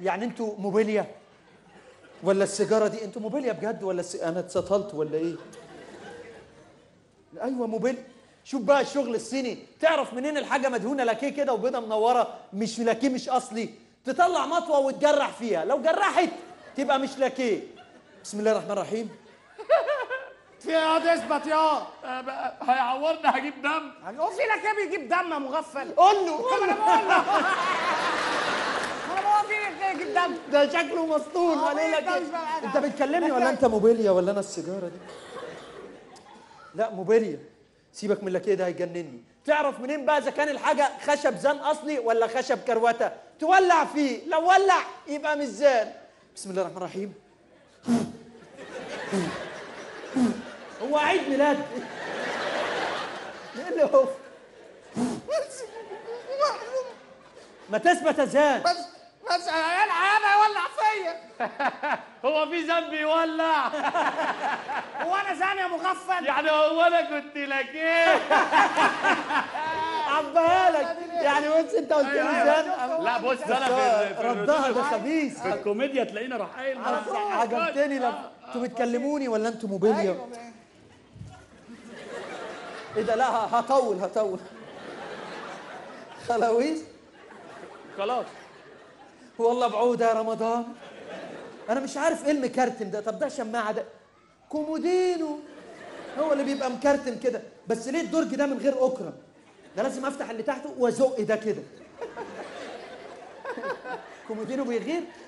يعني انتوا موبيليا ولا السيجاره دي انتوا موبيليا بجد ولا الس... انا اتسطلت ولا ايه ايوه موبيليا شوف بقى الشغل الصيني تعرف منين الحاجه مدهونه لاكيه كده وبيضه منوره مش لاكيه مش اصلي تطلع مطوه وتجرح فيها لو جرحت تبقى مش لاكيه بسم الله الرحمن الرحيم في ايه ياض اثبت ياض هيعورني هجيب دم هو في لك ايه بيجيب دم يا مغفل قول له طب انا بقول له انا بقول في لك ايه يجيب دم ده شكله مسطول آه، ولا إيه لك ده مش بقى حاجة. انت بتكلمني ده ولا كان- انت موبيليا ولا انا السيجاره دي لا موبيليا سيبك من اللي ده هيجنني تعرف منين بقى اذا كان الحاجه خشب زان اصلي ولا خشب كروته تولع فيه لو ولع يبقى مش زان بسم الله الرحمن الرحيم هو عيد ميلاد ايه اللي هو ما تثبت يا زان بس بس انا انا يولع فيا هو في ذنب يولع هو انا زاني يا مغفل يعني هو انا كنت لك ايه عبها لك يعني بص انت قلت لي زان لا بص ده انا في, في ردها ده الروتين- خبيث في الكوميديا تلاقيني راح قايل عجبتني لما انتوا بتكلموني ولا انتوا موبيليا ايه ده لا ه- هطول هطول خلاويص خلاص والله بعودة يا رمضان انا مش عارف ايه المكرتم ده طب ده شماعه ده كومودينو هو اللي بيبقى مكرتم كده بس ليه الدرج ده من غير اكرم ده لازم افتح اللي تحته وازق ده كده كومودينو بيغير